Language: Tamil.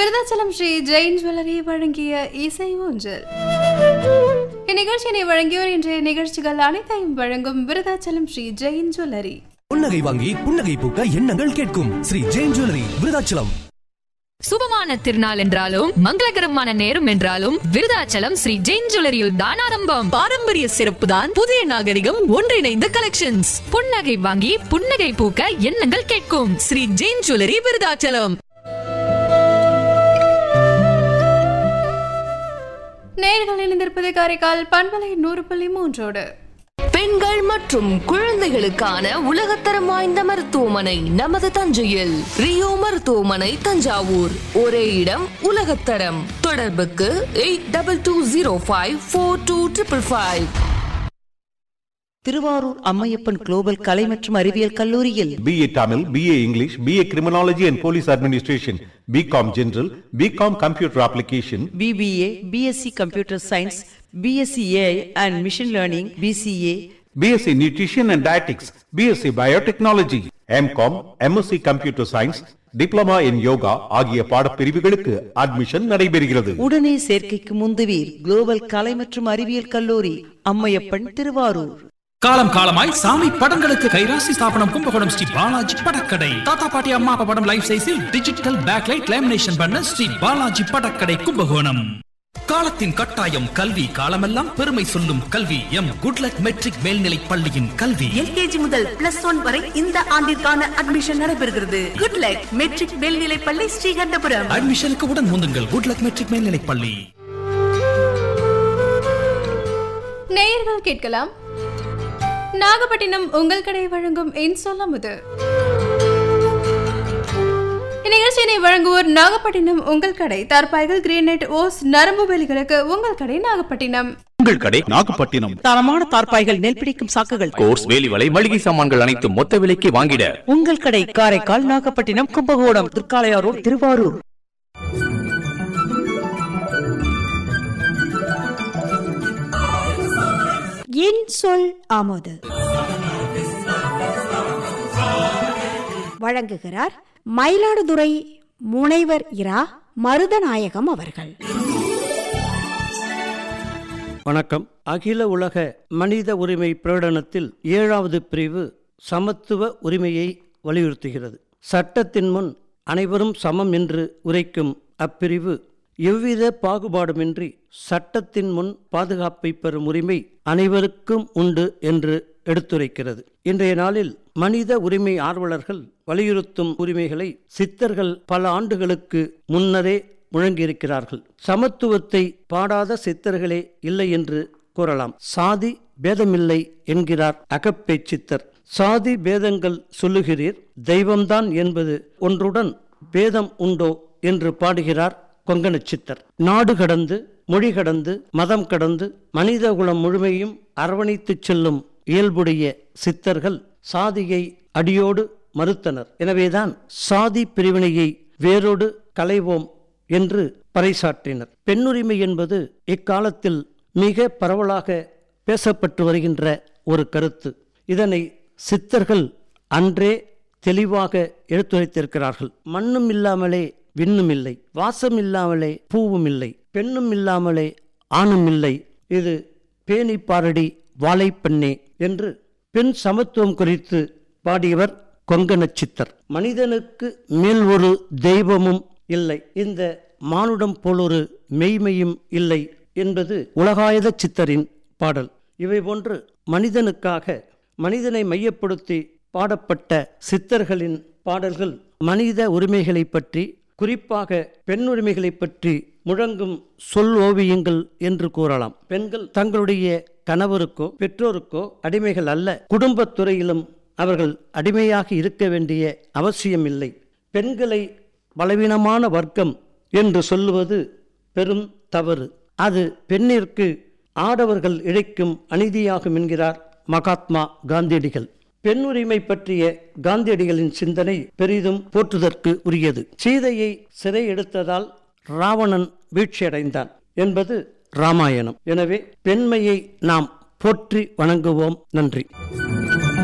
விருதாச்சலம் ஸ்ரீ ஜெயின் ஜுவல்லரி வழங்கிய இசை ஊஞ்சல் இந்நிகழ்ச்சியினை வழங்கியோர் இன்றைய நிகழ்ச்சிகள் அனைத்தையும் வழங்கும் விருதாச்சலம் ஸ்ரீ ஜெயின் ஜுவல்லரி புன்னகை வாங்கி புன்னகை பூக்க எண்ணங்கள் கேட்கும் ஸ்ரீ ஜெயின் ஜுவல்லரி விருதாச்சலம் சுபமான திருநாள் என்றாலும் மங்களகரமான நேரம் என்றாலும் விருதாச்சலம் ஸ்ரீ ஜெயின் ஜுவல்லரியில் தான் ஆரம்பம் பாரம்பரிய சிறப்பு தான் புதிய நாகரிகம் ஒன்றிணைந்த கலெக்ஷன்ஸ் புன்னகை வாங்கி புன்னகை பூக்க எண்ணங்கள் கேட்கும் ஸ்ரீ ஜெயின் ஜுவல்லரி விருதாச்சலம் நேர்கள் இணைந்திருப்பது காரைக்கால் பண்பலை நூறு புள்ளி மூன்றோடு பெண்கள் மற்றும் குழந்தைகளுக்கான உலகத்தரம் வாய்ந்த மருத்துவமனை நமது தஞ்சையில் ரியோ மருத்துவமனை தஞ்சாவூர் ஒரே இடம் உலகத்தரம் தொடர்புக்கு eight double two zero five four two triple five Thiruvarur Ammaiyappan global கலை மற்றும் அறிவியல் கல்லூரியில் BA Tamil, BA English, BA Criminology and Police Administration, BCom General, BCom Computer Application, BBA BSc computer science BSc AI and machine learning BCA BSc Nutrition and Dietetics, BSc Biotechnology, MCom, MSc Computer Science, Diploma in Yoga ஆகிய பாடப்பிரிவுகளுக்கு அட்மிஷன் நடைபெறுகிறது உடனே சேர்க்கைக்கு முந்துவீர் குளோபல் கலை மற்றும் அறிவியல் கல்லூரி அம்மையப்பன் திருவாரூர் காலம் காலமாய் சாமி படங்களுக்கு கைராசி ஸ்தாபனம் கும்பகோணம் ஸ்ரீ பாலாஜி படக்கடை தாத்தா பாட்டி அம்மா அப்பா படம் லைஃப் சைஸில் டிஜிட்டல் பேக்லைட் லேமினேஷன் பண்ண ஸ்ரீ பாலாஜி படக்கடை கும்பகோணம் காலத்தின் கட்டாயம் கல்வி காலமெல்லாம் பெருமை சொல்லும் கல்வி எம் குட்லக் மெட்ரிக் மேல்நிலை பள்ளியின் கல்வி எல்கேஜி முதல் பிளஸ் ஒன் வரை இந்த ஆண்டிற்கான அட்மிஷன் நடைபெறுகிறது குட் லக் மெட்ரிக் மேல்நிலைப் பள்ளி ஸ்ரீகண்டபுரம் அட்மிஷனுக்கு உடன் முந்துங்கள் குட்லக் மெட்ரிக் மேல்நிலை பள்ளி நேயர்கள் கேட்கலாம் நாகப்பட்டினம் உங்கள் கடை வழங்கும் என் சொல்லாமுது இந்நிகழ்ச்சியினை வழங்குவோர் நாகப்பட்டினம் உங்கள் கடை தற்பாய்கள் கிரேனைட் ஓஸ் நரம்பு வேலிகளுக்கு உங்கள் கடை நாகப்பட்டினம் உங்கள் கடை நாகப்பட்டினம் தரமான தார்ப்பாய்கள் நெல் பிடிக்கும் சாக்குகள் கோர்ஸ் வேலிவலை மளிகை சாமான்கள் அனைத்து மொத்த விலைக்கு வாங்கிட உங்கள் கடை காரைக்கால் நாகப்பட்டினம் கும்பகோணம் திருக்காளையாரோடு திருவாரூர் என் சொல் ஆமோது வழங்குகிறார் மயிலாடுதுறை முனைவர் இரா மருதநாயகம் அவர்கள் வணக்கம் அகில உலக மனித உரிமை பிரகடனத்தில் ஏழாவது பிரிவு சமத்துவ உரிமையை வலியுறுத்துகிறது சட்டத்தின் முன் அனைவரும் சமம் என்று உரைக்கும் அப்பிரிவு எவ்வித பாகுபாடுமின்றி சட்டத்தின் முன் பாதுகாப்பை பெறும் உரிமை அனைவருக்கும் உண்டு என்று எடுத்துரைக்கிறது இன்றைய நாளில் மனித உரிமை ஆர்வலர்கள் வலியுறுத்தும் உரிமைகளை சித்தர்கள் பல ஆண்டுகளுக்கு முன்னரே முழங்கியிருக்கிறார்கள் சமத்துவத்தை பாடாத சித்தர்களே இல்லை என்று கூறலாம் சாதி பேதமில்லை என்கிறார் அகப்பே சித்தர் சாதி பேதங்கள் சொல்லுகிறீர் தெய்வம்தான் என்பது ஒன்றுடன் பேதம் உண்டோ என்று பாடுகிறார் கொங்கண சித்தர் நாடு கடந்து மொழி கடந்து மதம் கடந்து மனித குலம் முழுமையும் அரவணைத்துச் செல்லும் இயல்புடைய சித்தர்கள் சாதியை அடியோடு மறுத்தனர் எனவேதான் சாதி பிரிவினையை வேரோடு களைவோம் என்று பறைசாற்றினர் பெண்ணுரிமை என்பது இக்காலத்தில் மிக பரவலாக பேசப்பட்டு வருகின்ற ஒரு கருத்து இதனை சித்தர்கள் அன்றே தெளிவாக எடுத்துரைத்திருக்கிறார்கள் மண்ணும் இல்லாமலே விண்ணும் இல்லை வாசம் இல்லாமலே பூவும் இல்லை பெண்ணும் இல்லாமலே ஆணும் இல்லை இது பேணி பாரடி வாழைப்பெண்ணே என்று பெண் சமத்துவம் குறித்து பாடியவர் கொங்கணச் சித்தர் மனிதனுக்கு மேல் ஒரு தெய்வமும் இல்லை இந்த மானுடம் போலொரு மெய்மையும் இல்லை என்பது உலகாயத சித்தரின் பாடல் இவை போன்று மனிதனுக்காக மனிதனை மையப்படுத்தி பாடப்பட்ட சித்தர்களின் பாடல்கள் மனித உரிமைகளை பற்றி குறிப்பாக பெண் உரிமைகளை பற்றி முழங்கும் சொல் ஓவியங்கள் என்று கூறலாம் பெண்கள் தங்களுடைய கணவருக்கோ பெற்றோருக்கோ அடிமைகள் அல்ல குடும்பத் துறையிலும் அவர்கள் அடிமையாக இருக்க வேண்டிய அவசியமில்லை பெண்களை பலவீனமான வர்க்கம் என்று சொல்லுவது பெரும் தவறு அது பெண்ணிற்கு ஆடவர்கள் இழைக்கும் அநீதியாகும் என்கிறார் மகாத்மா காந்தியடிகள் பெண் உரிமை பற்றிய காந்தியடிகளின் சிந்தனை பெரிதும் போற்றுதற்கு உரியது சீதையை சிறை எடுத்ததால் ராவணன் வீழ்ச்சியடைந்தான் என்பது ராமாயணம் எனவே பெண்மையை நாம் போற்றி வணங்குவோம் நன்றி